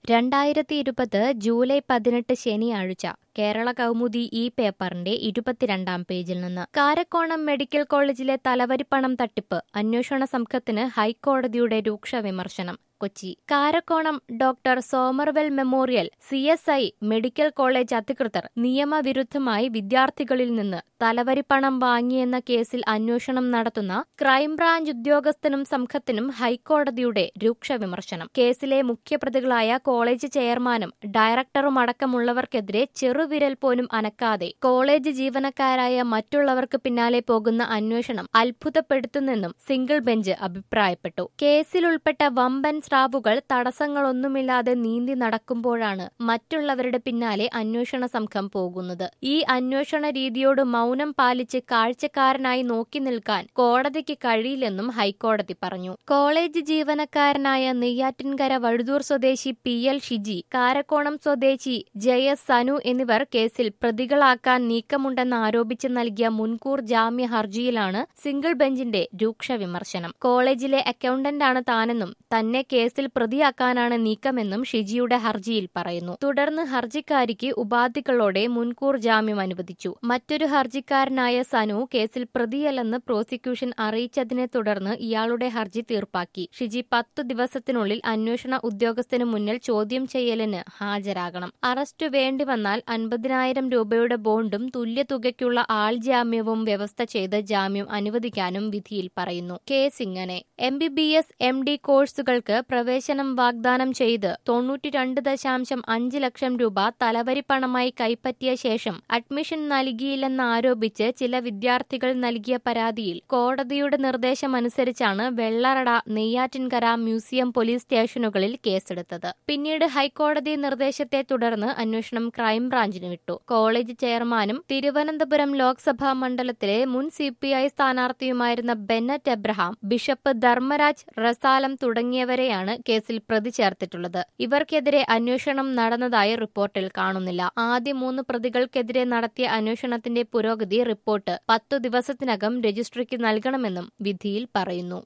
രണ്ടായിരത്തി ഇരുപത് ജൂലൈ പതിനെട്ട് ശനിയാഴ്ച കേരള കൗമുദി ഈ പേപ്പറിന്റെ ഇരുപത്തിരണ്ടാം പേജിൽ നിന്ന് കാരക്കോണം മെഡിക്കൽ കോളേജിലെ തലവരിപ്പണം തട്ടിപ്പ് അന്വേഷണ സംഘത്തിന് ഹൈക്കോടതിയുടെ രൂക്ഷ വിമർശനം Kochi Karakonam doctor Somervell memorial C S I medical college അധികൃതർ നിയമവിരുദ്ധമായി വിദ്യാർത്ഥികളിൽ നിന്ന് തലവരിപ്പണം വാങ്ങിയെന്ന കേസിൽ അന്വേഷണം നടത്തുന്ന ക്രൈംബ്രാഞ്ച് ഉദ്യോഗസ്ഥനും സംഘത്തിനും ഹൈക്കോടതിയുടെ രൂക്ഷ വിമർശനം കേസിലെ മുഖ്യപ്രതികളായ കോളേജ് ചെയർമാനും ഡയറക്ടറും അടക്കമുള്ളവർക്കെതിരെ ചെറുവിരൽ പോലും അനക്കാതെ കോളേജ് ജീവനക്കാരായ മറ്റുള്ളവർക്ക് പിന്നാലെ പോകുന്ന അന്വേഷണം അത്ഭുതപ്പെടുത്തുന്നെന്നും സിംഗിൾ ബെഞ്ച് അഭിപ്രായപ്പെട്ടു കേസിലുൾപ്പെട്ട വമ്പൻ സ്രാവുകൾ തടസ്സങ്ങളൊന്നുമില്ലാതെ നീന്തി നടക്കുമ്പോഴാണ് മറ്റുള്ളവരുടെ പിന്നാലെ അന്വേഷണ സംഘം പോകുന്നത് ഈ അന്വേഷണ രീതിയോട് മൗനം പാലിച്ച് കാഴ്ചക്കാരനായി നോക്കി നിൽക്കാൻ കോടതിക്ക് കഴിയില്ലെന്നും ഹൈക്കോടതി പറഞ്ഞു കോളേജ് ജീവനക്കാരനായ നെയ്യാറ്റിൻകര വഴുതൂർ സ്വദേശി പി എൽ ഷിജി കാരക്കോണം സ്വദേശി ജയസ് സനു എന്നിവർ കേസിൽ പ്രതികളാക്കാൻ നീക്കമുണ്ടെന്ന് ആരോപിച്ച് നൽകിയ മുൻകൂർ ജാമ്യ ഹർജിയിലാണ് സിംഗിൾ ബെഞ്ചിന്റെ രൂക്ഷ വിമർശനം കോളേജിലെ അക്കൌണ്ടന്റാണ് താനെന്നും തന്നെ കേസിൽ പ്രതിയാക്കാനാണ് നീക്കമെന്നും ഷിജിയുടെ ഹർജിയിൽ പറയുന്നു തുടർന്ന് ഹർജിക്കാരിക്ക് ഉപാധികളോടെ മുൻകൂർ ജാമ്യം അനുവദിച്ചു മറ്റൊരു ഹർജിക്കാരനായ സനു കേസിൽ പ്രതിയല്ലെന്ന് പ്രോസിക്യൂഷൻ അറിയിച്ചതിനെ തുടർന്ന് ഇയാളുടെ ഹർജി തീർപ്പാക്കി ഷിജി പത്തു ദിവസത്തിനുള്ളിൽ അന്വേഷണ ഉദ്യോഗസ്ഥന് മുന്നിൽ ചോദ്യം ചെയ്യലിന് ഹാജരാകണം അറസ്റ്റ് വേണ്ടിവന്നാൽ അൻപതിനായിരം രൂപയുടെ ബോണ്ടും തുല്യ തുകയ്ക്കുള്ള ആൾ ജാമ്യവും വ്യവസ്ഥ ചെയ്ത് ജാമ്യം അനുവദിക്കാനും വിധിയിൽ പറയുന്നു കേസ് ഇങ്ങനെ M B B S M D കോഴ്സുകൾക്ക് പ്രവേശനം വാഗ്ദാനം ചെയ്ത് തൊണ്ണൂറ്റിരണ്ട് ദശാംശം അഞ്ച് ലക്ഷം രൂപ തലവരിപ്പണമായി കൈപ്പറ്റിയ ശേഷം അഡ്മിഷൻ നൽകിയില്ലെന്നാരോപിച്ച് ചില വിദ്യാർത്ഥികൾ നൽകിയ പരാതിയിൽ കോടതിയുടെ നിർദ്ദേശമനുസരിച്ചാണ് വെള്ളറട നെയ്യാറ്റിൻകര മ്യൂസിയം പോലീസ് സ്റ്റേഷനുകളിൽ കേസെടുത്തത് പിന്നീട് ഹൈക്കോടതി നിർദ്ദേശത്തെ തുടർന്ന് അന്വേഷണം ക്രൈംബ്രാഞ്ചിന് വിട്ടു കോളേജ് ചെയർമാനും തിരുവനന്തപുരം ലോക്സഭാ മണ്ഡലത്തിലെ മുൻ സി പി ഐ സ്ഥാനാർത്ഥിയുമായിരുന്ന ബെന്നറ്റ് എബ്രഹാം ബിഷപ്പ് ധർമ്മരാജ് റസാലം തുടങ്ങിയവരെയാണ് കേസിൽ പ്രതി ചേർത്തിട്ടുള്ളത് ഇവർക്കെതിരെ അന്വേഷണം നടന്നതായി റിപ്പോർട്ടിൽ കാണുന്നില്ല ആദ്യ മൂന്ന് പ്രതികൾക്കെതിരെ നടത്തിയ അന്വേഷണത്തിന്റെ പുരോഗതി റിപ്പോർട്ട് പത്തു ദിവസത്തിനകം രജിസ്ട്രിക്ക് നൽകണമെന്നും വിധിയിൽ പറയുന്നു